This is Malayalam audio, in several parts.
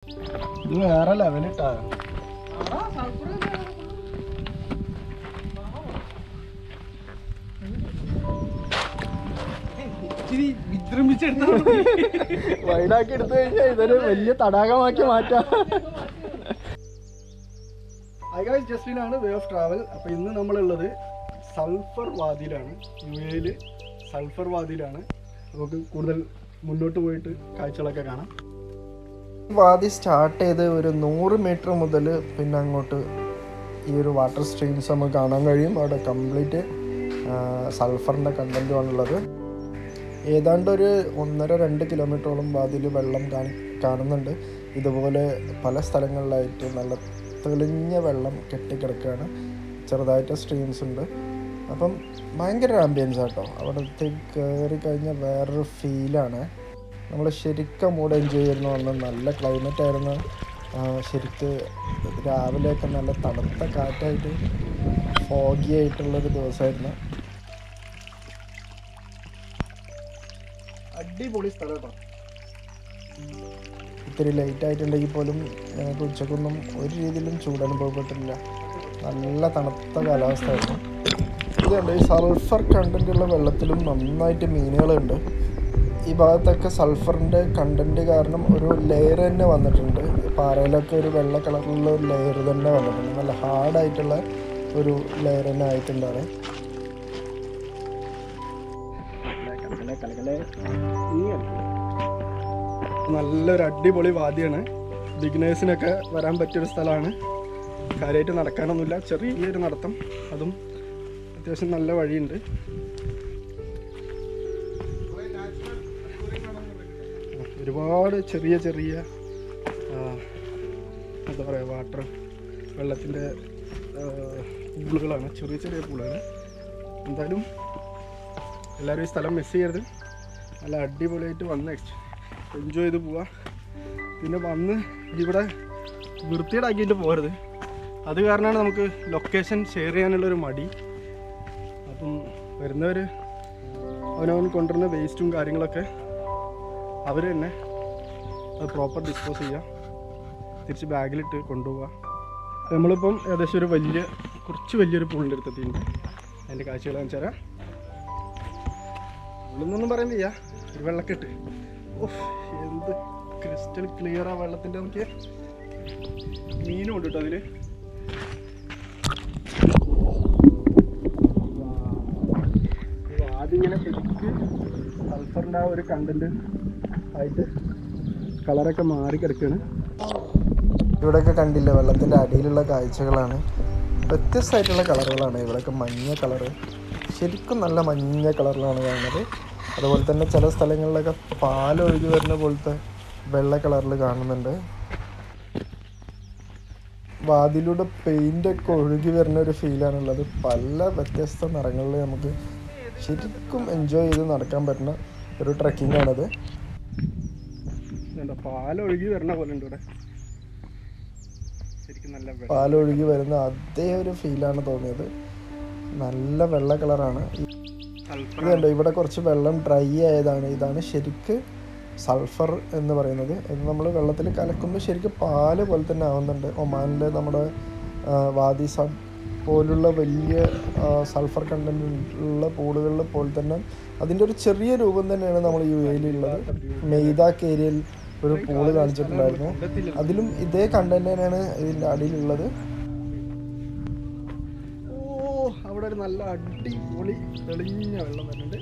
ഇത് വേറെ ലെവലിട്ടാ ഇച്ചിരി വിജൃംഭിച്ചെടുത്താൽ വൈഡാക്കി എടുത്തു കഴിഞ്ഞാൽ ഇതൊരു വലിയ തടാകമാക്കി മാറ്റാം ഐ ജസ്റ്റിനാണ് വേ ഓഫ് ട്രാവൽ അപ്പോൾ ഇന്ന് നമ്മളുള്ളത് സൾഫർ വാദിയിലാണ് യു എയിൽ സൾഫർ വാദിയിലാണ് നമുക്ക് കൂടുതൽ മുന്നോട്ട് പോയിട്ട് കാഴ്ചകളൊക്കെ കാണാം വാദി സ്റ്റാർട്ട് ചെയ്ത് ഒരു നൂറ് മീറ്റർ മുതൽ പിന്നെ അങ്ങോട്ട് ഈ ഒരു വാട്ടർ സ്ട്രീംസ് നമുക്ക് കാണാൻ കഴിയും അവിടെ കംപ്ലീറ്റ് സൾഫറിൻ്റെ കണ്ടൻറ്റുമാണുള്ളത് ഏതാണ്ട് ഒരു ഒന്നര രണ്ട് കിലോമീറ്ററോളം വാതിൽ വെള്ളം കാണി കാണുന്നുണ്ട് ഇതുപോലെ പല സ്ഥലങ്ങളിലായിട്ട് നല്ല തെളിഞ്ഞ വെള്ളം കെട്ടിക്കിടക്കുകയാണ് ചെറുതായിട്ട് സ്ട്രീംസ് ഉണ്ട് അപ്പം ഭയങ്കര ആംബിയൻസ് ആട്ടോ അവിടത്തെ കയറി കഴിഞ്ഞാൽ വേറൊരു ഫീലാണ് നമ്മൾ ശരിക്കും മൂഡ് എൻജോയ് ചെയ്യുന്ന വന്ന് നല്ല ക്ലൈമറ്റ് ആയിരുന്നു ആ, ശരിക്ക് രാവിലെയൊക്കെ നല്ല തണുത്ത കാറ്റായിട്ട് ഫോഗി ആയിട്ടുള്ളൊരു ദിവസമായിരുന്നു അടിപൊളി സ്ഥലം കേട്ടോ ഇത്തിരി ലേറ്റ് ആയിട്ടുണ്ടെങ്കിൽ പോലും ഞങ്ങൾക്ക് ഉച്ചക്കൊന്നും ഒരു രീതിയിലും ചൂട് അനുഭവപ്പെട്ടില്ല നല്ല തണുത്ത കാലാവസ്ഥയായിരുന്നു ഇതുണ്ട് ഈ സൾഫർ കണ്ടൻറ്റുള്ള വെള്ളത്തിലും നന്നായിട്ട് മീനുകളുണ്ട് ഈ ഭാഗത്തൊക്കെ സൾഫറിൻ്റെ കണ്ടൻറ്റ് കാരണം ഒരു ലെയർ തന്നെ വന്നിട്ടുണ്ട് പാറയിലൊക്കെ ഒരു വെള്ള കളറിലുള്ള ഒരു ലെയർ തന്നെ വന്നിട്ടുണ്ട് നല്ല ഹാർഡായിട്ടുള്ള ഒരു ലെയർ തന്നെ ആയിട്ടുണ്ട് അവിടെ കലകലെ കലകലെ ഇങ്ങനെ. നല്ലൊരു അടിപൊളി വാദ്യമാണ് ബിഗിനേഴ്സിനൊക്കെ വരാൻ പറ്റിയൊരു സ്ഥലമാണ് കാര്യമായിട്ട് നടക്കാനൊന്നുമില്ല ചെറിയൊരു നടത്തം അതും അത്യാവശ്യം നല്ല വഴിയുണ്ട് ഒരുപാട് ചെറിയ ചെറിയ ആ, എന്താ പറയുക വാട്ടർ വെള്ളത്തിൻ്റെ പൂളുകളാണ് ചെറിയ ചെറിയ പൂളുകൾ എന്തായാലും എല്ലാവരും ഈ സ്ഥലം മിസ് ചെയ്യരുത് നല്ല അടിപൊളിയായിട്ട് വന്ന് എൻജോയ് ചെയ്ത് പോവാ പിന്നെ വന്ന് ഇവിടെ വൃത്തിയേടാക്കിയിട്ട് പോരുത് അത് കാരണമാണ് നമുക്ക് ലൊക്കേഷൻ ഷെയർ ചെയ്യാനുള്ളൊരു മടി അപ്പം വരുന്നവർ അവനവൻ കൊണ്ടുവരുന്ന വേസ്റ്റും കാര്യങ്ങളൊക്കെ അവർ തന്നെ അത് പ്രോപ്പർ ഡിസ്പോസ് ചെയ്യുക തിരിച്ച് ബാഗിലിട്ട് കൊണ്ടുപോവുക നമ്മളിപ്പം ഏകദേശം ഒരു വലിയ കുറച്ച് വലിയൊരു പൂളിൻ്റെ അടുത്തെത്തിയിട്ടുണ്ട് അതിൻ്റെ കാഴ്ചകൾ കാണിച്ചു തരാം ഉള്ളൊന്നും പറയാൻ വയ്യ ഒരു വെള്ളക്കെട്ട് ഓഹ് എന്ത് ക്രിസ്റ്റൽ ക്ലിയർ ആ വെള്ളത്തിൻ്റെ നോക്കിയ മീനും ഉണ്ട് കേട്ടോ അതില് ആദ്യം ഇങ്ങനെ ശരിക്ക് സൾഫറിൻ്റെ ആ ഒരു കണ്ടന്റ് ആയിട്ട് കളറൊക്കെ മാറി കിടക്കുകയാണ് ഇവിടെയൊക്കെ കണ്ടില്ല വെള്ളത്തിൻ്റെ അടിയിലുള്ള കാഴ്ചകളാണ് വ്യത്യസ്തമായിട്ടുള്ള കളറുകളാണ് ഇവിടെയൊക്കെ മഞ്ഞ കളറ് ശരിക്കും നല്ല മഞ്ഞ കളറിലാണ് കാണുന്നത് അതുപോലെ തന്നെ ചില സ്ഥലങ്ങളിലൊക്കെ പാലൊഴുകി വരുന്ന പോലത്തെ വെള്ള കളറിൽ കാണുന്നുണ്ട് വാതിലൂടെ പെയിൻ്റൊക്കെ ഒഴുകി വരുന്ന ഒരു ഫീലാണുള്ളത് പല വ്യത്യസ്ത നിറങ്ങളിൽ നമുക്ക് ശരിക്കും എൻജോയ് ചെയ്ത് നടക്കാൻ പറ്റുന്ന ഒരു ട്രക്കിംഗ് ആണത് എന്താ പാലൊഴുകി വരണ പോലെ ഉണ്ട് ഇവിടെ ശരിക്കും നല്ല വെള്ളം പാലൊഴുകി വരുന്ന അതേ ഒരു ഫീലാണ് തോന്നിയത് നല്ല വെള്ള കളറാണ് സൾഫർ ഇതുണ്ട് ഇവിടെ കുറച്ച് വെള്ളം ഡ്രൈ ആയതാണ് ഇതാണ് ശരിക്ക് സൾഫർ എന്ന് പറയുന്നത് ഇത് നമ്മൾ വെള്ളത്തിൽ കലക്കുമ്പോൾ ശരിക്കും പാല് പോലെ തന്നെ ആവുന്നുണ്ട് ഒമാനിലെ നമ്മുടെ ആ, വാദി സബ് പോലുള്ള വലിയ ആ, സൾഫർ കണ്ടന്റ് ഉള്ള പൂളുകളിൽ പോലെ തന്നെ അതിൻ്റെ ഒരു ചെറിയ രൂപം തന്നെയാണ് നമ്മൾ യു എയിലുള്ളത് മെയ്താക്ക് ഏരിയയിൽ ഒരു പൂള് കാണിച്ചിട്ടുണ്ടായിരുന്നു അതിലും ഇതേ കണ്ടന്റ് തന്നെയാണ് ഇതിൻ്റെ അടിയിലുള്ളത് ഓ അവിടെ ഒരു നല്ല അടിപൊളി തെളിഞ്ഞ വെള്ളം വരുന്നുണ്ട്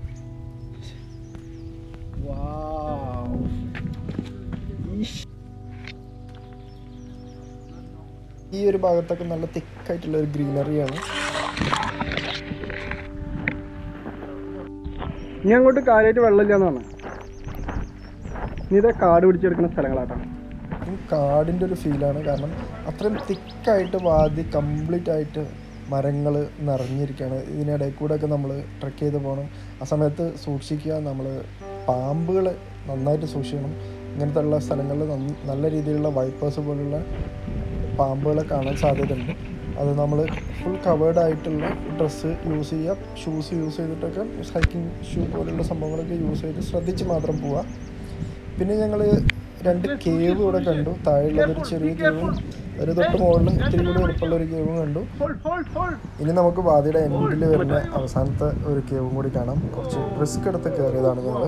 വാവ്. ഈശ്. ഈ ഒരു ഭാഗത്തൊക്കെ നല്ല തിക്കായിട്ടുള്ള ഒരു ഗ്രീനറിയാണ് ഇനി അങ്ങോട്ട് കാര്യമായിട്ട് വെള്ളമില്ലാന്ന് പറഞ്ഞു ഇനി ഇതേ കാട് പിടിച്ചെടുക്കുന്ന സ്ഥലങ്ങളാട്ടോ ഈ കാടിൻ്റെ ഒരു ഫീലാണ് കാരണം അത്രയും തിക്കായിട്ട് വാതി കംപ്ലീറ്റ് ആയിട്ട് മരങ്ങൾ നിറഞ്ഞിരിക്കുകയാണ് ഇതിനിടയിൽ കൂടെ ഒക്കെ നമ്മൾ ട്രക്ക് ചെയ്ത് പോകണം ആ സമയത്ത് സൂക്ഷിക്കുക നമ്മൾ പാമ്പുകൾ നന്നായിട്ട് സൂക്ഷിക്കണം ഇങ്ങനത്തെ ഉള്ള സ്ഥലങ്ങളിൽ നന്ന- നല്ല രീതിയിലുള്ള വൈപ്പേഴ്സ് പോലുള്ള പാമ്പുകളെ കാണാൻ സാധ്യതയുണ്ട് അത് നമ്മൾ ഫുൾ കവേർഡ് ആയിട്ടുള്ള ഡ്രസ്സ് യൂസ് ചെയ്യുക ഷൂസ് യൂസ് ചെയ്തിട്ടൊക്കെ ഹൈക്കിംഗ് ഷൂ പോലുള്ള സംഭവങ്ങളൊക്കെ യൂസ് ചെയ്ത് ശ്രദ്ധിച്ച് മാത്രം പോവുക പിന്നെ ഞങ്ങൾ രണ്ട് കേവ് ഇവിടെ കണ്ടു താഴെയുള്ളത് ഒരു ചെറിയ കേവും ഒരു തൊട്ട് മുകളിൽ ഇത്തിരി കൂടി എളുപ്പമുള്ള ഒരു കേവും കണ്ടു ഇനി നമുക്ക് വാദിയുടെ എൻഡിൽ വരുന്ന അവസാനത്തെ ഒരു കേവും കൂടി കാണാം കുറച്ച് റിസ്ക് എടുത്ത് കയറിയതാണ് ഞങ്ങൾ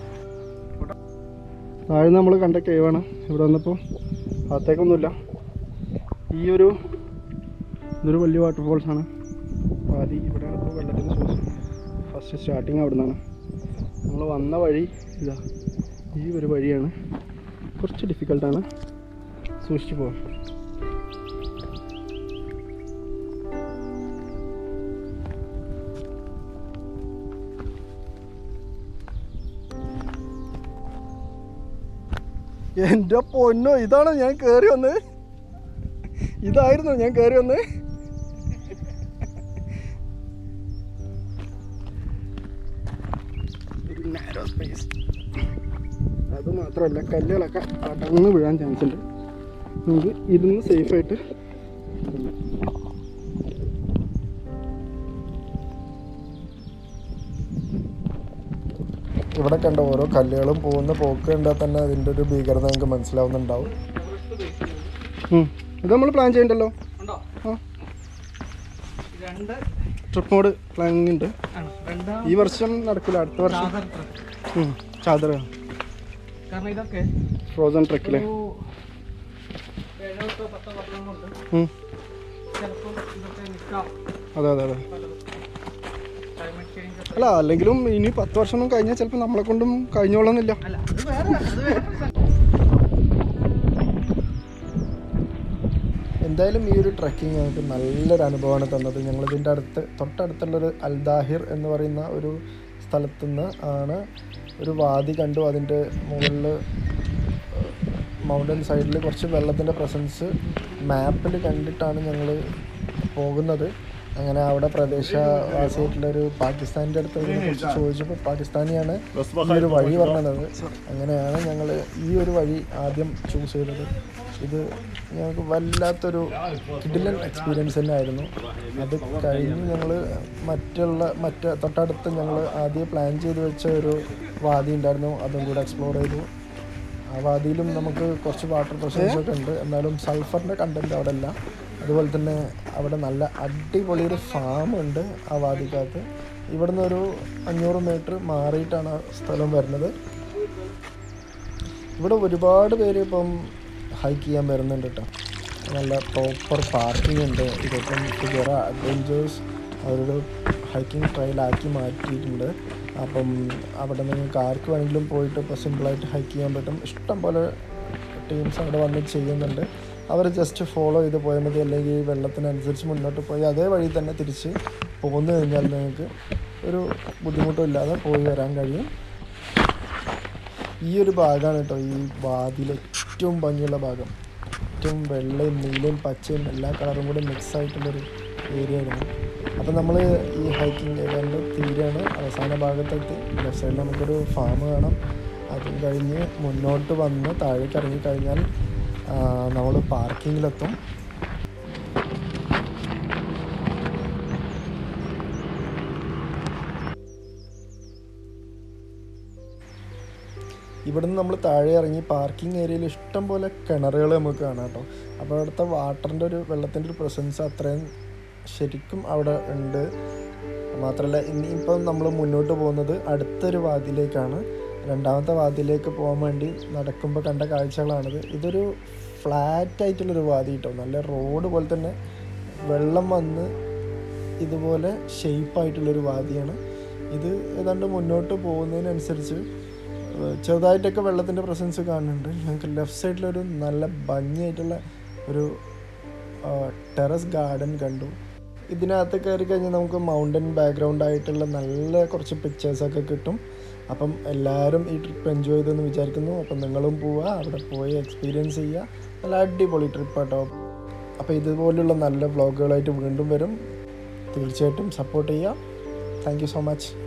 താഴെ നമ്മൾ കണ്ട കേവാണ് ഇവിടെ വന്നപ്പോൾ അകത്തേക്കൊന്നുമില്ല ഈ ഒരു ഇതൊരു വലിയ വാട്ടർഫോൾസ് ആണ് ആദ്യം ഇവിടെയാണ് ഇപ്പോൾ വെള്ളത്തിൻ്റെ സോഴ്സ് ഫസ്റ്റ് സ്റ്റാർട്ടിങ് അവിടെ നിന്നാണ് നമ്മൾ വന്ന വഴി ഇതാ ഈ ഒരു വഴിയാണ് കുറച്ച് ഡിഫിക്കൽട്ടാണ് സൂക്ഷിച്ചു പോകാം എൻ്റെ പൊന്നോ ഇതാണോ ഞാൻ കയറി വന്നത് ഇതായിരുന്നു ഞാൻ കയറി വന്നത് ഒരു നാരോ സ്പേസ് അത് മാത്രമല്ല കല്ലുകളൊക്കെ അടർന്ന് വീഴാൻ ചാൻസ് ഉണ്ട് നമുക്ക് ഇരുന്ന് സേഫായിട്ട് ഇവിടെ കണ്ട ഓരോ കല്ലുകളും പോകുന്ന പോക്ക് കണ്ടാൽ തന്നെ അതിൻ്റെ ഒരു ഭീകരത നിങ്ങൾക്ക് മനസ്സിലാവുന്നുണ്ടാവും ഇത് നമ്മൾ പ്ലാൻ ചെയ്യണ്ടല്ലോ ഉണ്ടോ ആ രണ്ട് ട്രിപ്പ് മോഡ് പ്ലാനിങ് ഉണ്ട് ആണ് രണ്ടാം ഈ വർഷം നടക്കില്ല അടുത്ത വർഷം ചാദർ ട്രക്ക് ഉം, ചാദർ കാരണം ഇതൊക്കെ ഫ്രോസൺ ട്രക്കിലെ ഒരു ഏഴോ എട്ടോ പത്തോ വർഷം കൊണ്ട് ചിലപ്പോൾ ഇതൊക്കെ നിൽക്കാം അതെ അതെ അതെ പലതും ക്ലൈമറ്റ് ചേഞ്ച് ഒക്കെ അല്ല അല്ലെങ്കിലും ഇനി പത്ത് വർഷം കഴിഞ്ഞാൽ ചിലപ്പോൾ നമ്മളെ കൊണ്ടും കഴിഞ്ഞോളന്നില്ല അല്ല അത് വേറെ അത് വേറെ പ്രശ്നം. എന്തായാലും ഈ ഒരു ട്രക്കിംഗ് ഞങ്ങൾക്ക് നല്ലൊരു അനുഭവമാണ് തന്നത് ഞങ്ങൾ ഇതിൻ്റെ അടുത്ത് തൊട്ടടുത്തുള്ളൊരു അൽദാഹിർ എന്ന് പറയുന്ന ഒരു സ്ഥലത്തു നിന്ന് ആണ് ഒരു വാദി കണ്ടു അതിൻ്റെ മുകളിൽ മൗണ്ടൻ സൈഡിൽ കുറച്ച് വെള്ളത്തിൻ്റെ പ്രസൻസ് മാപ്പിൽ കണ്ടിട്ടാണ് ഞങ്ങൾ പോകുന്നത് അങ്ങനെ അവിടെ പ്രദേശവാസിയായിട്ടുള്ള ഒരു പാകിസ്ഥാൻ്റെ അടുത്ത് ഇതിനെ കുറിച്ച് ചോദിച്ചപ്പോൾ പാകിസ്ഥാനിയാണ് ഈ ഒരു വഴി പറഞ്ഞത് അങ്ങനെയാണ് ഞങ്ങൾ ഈ ഒരു വഴി ആദ്യം ചൂസ് ചെയ്തത് ഇത് ഞങ്ങൾക്ക് വല്ലാത്തൊരു കിഡിലൻ എക്സ്പീരിയൻസ് തന്നെ ആയിരുന്നു അത് കഴിഞ്ഞ് ഞങ്ങൾ മറ്റുള്ള മറ്റ് തൊട്ടടുത്ത് ഞങ്ങൾ ആദ്യം പ്ലാൻ ചെയ്ത് വെച്ച ഒരു വാദി ഉണ്ടായിരുന്നു അതും കൂടെ എക്സ്പ്ലോർ ചെയ്തു ആ വാദിയിലും നമുക്ക് കുറച്ച് വാട്ടർ പ്രഷേഴ്സ് ഒക്കെ ഉണ്ട് എന്നാലും സൾഫറിൻ്റെ കണ്ടൻറ്റ് അവിടെ ഇല്ല അതുപോലെ തന്നെ അവിടെ നല്ല അടിപൊളി ഒരു ഫാം ഉണ്ട് ആ വാദിക്കകത്ത് ഇവിടുന്ന് ഒരു അഞ്ഞൂറ് മീറ്റർ മാറിയിട്ടാണ് ആ സ്ഥലം വരുന്നത് ഇവിടെ ഒരുപാട് പേര് ഇപ്പം ഹൈക്ക് ചെയ്യാൻ വരുന്നുണ്ട് കേട്ടോ നല്ല പ്രോപ്പർ പാർക്കിംഗ് ഉണ്ട് ഇതിപ്പം ഫിഗറ അഡ്വഞ്ചേഴ്സ് അവരൊരു ഹൈക്കിംഗ് ട്രയലാക്കി മാറ്റിയിട്ടുണ്ട് അപ്പം അവിടെ നിങ്ങൾക്ക് ആർക്ക് വേണമെങ്കിലും പോയിട്ട് ഇപ്പോൾ സിമ്പിളായിട്ട് ഹൈക്ക് ചെയ്യാൻ പറ്റും ഇഷ്ടം പോലെ ടീംസ് അവിടെ വന്ന് ചെയ്യുന്നുണ്ട് അവർ ജസ്റ്റ് ഫോളോ ചെയ്ത് പോയാൽ മതി അല്ലെങ്കിൽ വെള്ളത്തിനനുസരിച്ച് മുന്നോട്ട് പോയി അതേ വഴി തന്നെ തിരിച്ച് പോന്നു കഴിഞ്ഞാൽ നിങ്ങൾക്ക് ഒരു ബുദ്ധിമുട്ടും ഇല്ലാതെ പോയി വരാൻ കഴിയും ഈ ഒരു ഭാഗമാണ് കേട്ടോ ഈ വാതിലെ ഏറ്റവും ഭംഗിയുള്ള ഭാഗം ഏറ്റവും വെള്ളയും നീലയും പച്ചയും എല്ലാ കളറും കൂടി മിക്സ് ആയിട്ടുള്ളൊരു ഏരിയ ആയിരുന്നു അപ്പോൾ നമ്മൾ ഈ ഹൈക്കിംഗ് ഏതാണ്ട് തീരെയാണ് അവസാന ഭാഗത്തെത്തി ലെഫ്റ്റ് സൈഡിൽ നമുക്കൊരു ഫാം കാണാം അതും കഴിഞ്ഞ് മുന്നോട്ട് വന്ന് താഴേക്ക് ഇറങ്ങിക്കഴിഞ്ഞാൽ നമ്മൾ പാർക്കിങ്ങിലെത്തും ഇവിടുന്ന് നമ്മൾ താഴെ ഇറങ്ങി പാർക്കിംഗ് ഏരിയയിൽ ഇഷ്ടം പോലെ കിണറുകൾ നമുക്ക് കാണാം കേട്ടോ അപ്പോൾ അവിടുത്തെ വാട്ടറിൻ്റെ ഒരു വെള്ളത്തിൻ്റെ ഒരു പ്രസൻസ് അത്രയും ശരിക്കും അവിടെ ഉണ്ട് മാത്രമല്ല ഇനിയിപ്പം നമ്മൾ മുന്നോട്ട് പോകുന്നത് അടുത്തൊരു വാതിലേക്കാണ് രണ്ടാമത്തെ വാതിലേക്ക് പോകാൻ വേണ്ടി നടക്കുമ്പോൾ കണ്ട കാഴ്ചകളാണിത് ഇതൊരു ഫ്ലാറ്റ് ആയിട്ടുള്ളൊരു വാതി കേട്ടോ നല്ല റോഡ് പോലെ തന്നെ വെള്ളം വന്ന് ഇതുപോലെ ഷെയ്പ്പായിട്ടുള്ളൊരു വാദിയാണ് ഇത് ഏതാണ്ട് മുന്നോട്ട് പോകുന്നതിനനുസരിച്ച് ഏഹ് ചെറുതായിട്ടൊക്കെ വെള്ളത്തിൻ്റെ പ്രസൻസ് കാണുന്നുണ്ട് ഞങ്ങൾക്ക് ലെഫ്റ്റ് സൈഡിലൊരു നല്ല ഭംഗിയായിട്ടുള്ള ഒരു ടെറസ് ഗാർഡൻ കണ്ടു ഇതിനകത്ത് കയറി കഴിഞ്ഞാൽ നമുക്ക് മൗണ്ടൻ ബാക്ക്ഗ്രൗണ്ട് ആയിട്ടുള്ള നല്ല കുറച്ച് പിക്ചേഴ്സൊക്കെ കിട്ടും അപ്പം എല്ലാവരും ഈ ട്രിപ്പ് എൻജോയ് ചെയ്തെന്ന് വിചാരിക്കുന്നു അപ്പം നിങ്ങളും പോവുക അവിടെ പോയി എക്സ്പീരിയൻസ് ചെയ്യുക നല്ല അടിപൊളി ട്രിപ്പ് കേട്ടോ അപ്പോൾ ഇതുപോലുള്ള നല്ല വ്ളോഗുകളായിട്ട് വീണ്ടും വരും തീർച്ചയായിട്ടും സപ്പോർട്ട് ചെയ്യുക താങ്ക് യു സോ മച്ച്